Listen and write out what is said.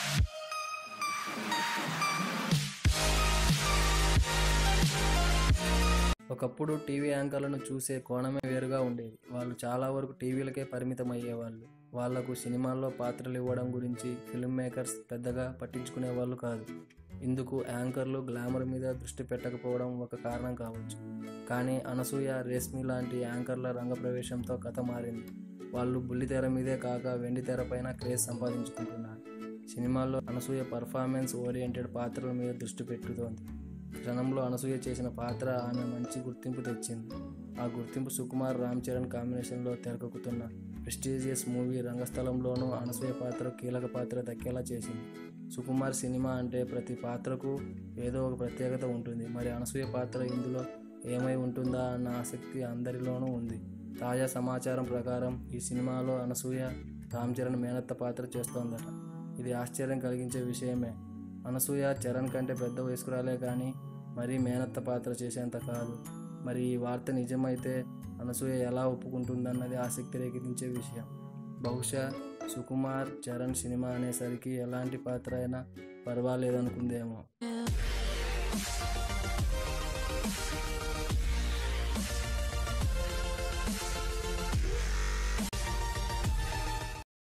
ఒకప్పుడు టీవీ యాంకర్లను చూసే కోణమే వేరుగా ఉండేది వాళ్ళు చాలా వరకు టీవీలకే పరిమితం అయ్యేవాళ్ళు వాళ్లకు సినిమాల్లో పాత్రలు ఇవ్వడం గురించి ఫిల్మ్ మేకర్స్ పెద్దగా పట్టించుకునే వాళ్ళు కాదు ఇందుకు యాంకర్లు గ్లామర్ మీద దృష్టి పెట్టకపోవడం ఒక కారణం కావచ్చు కానీ అనసూయ రేష్మి లాంటి యాంకర్ల రంగప్రవేశంతో కథ మారింది వాళ్ళు బుల్లితెర మీదే కాక వెండి తెర పైన క్రేజ్ సంపాదించుకుంటున్నారు సినిమాల్లో అనసూయ పర్ఫార్మెన్స్ ఓరియంటెడ్ పాత్రల మీద దృష్టి పెట్టుతోంది క్షణంలో అనసూయ చేసిన పాత్ర ఆమె మంచి గుర్తింపు తెచ్చింది ఆ గుర్తింపు సుకుమార్ రామ్ చరణ్ కాంబినేషన్లో తెరకెక్కుతున్న ప్రెస్టీజియస్ మూవీ రంగస్థలంలోనూ అనసూయ పాత్ర కీలక పాత్ర దక్కేలా చేసింది సుకుమార్ సినిమా అంటే ప్రతి పాత్రకు ఏదో ఒక ప్రత్యేకత ఉంటుంది మరి అనసూయ పాత్ర ఇందులో ఏమై ఉంటుందా అన్న ఆసక్తి అందరిలోనూ ఉంది తాజా సమాచారం ప్రకారం ఈ సినిమాలో అనసూయ రామ్ చరణ్ మేనత్త పాత్ర చేస్తోందట ఇది ఆశ్చర్యం కలిగించే విషయమే అనసూయ చరణ్ కంటే పెద్ద వయస్కురాలే కానీ మరీ మేనత్త పాత్ర చేసేంత కాదు మరి ఈ వార్త నిజమైతే అనసూయ ఎలా ఒప్పుకుంటుందన్నది ఆసక్తి రేకెత్తించే విషయం బహుశా సుకుమార్ చరణ్ సినిమా అనేసరికి ఎలాంటి పాత్ర అయినా పర్వాలేదనుకుందేమో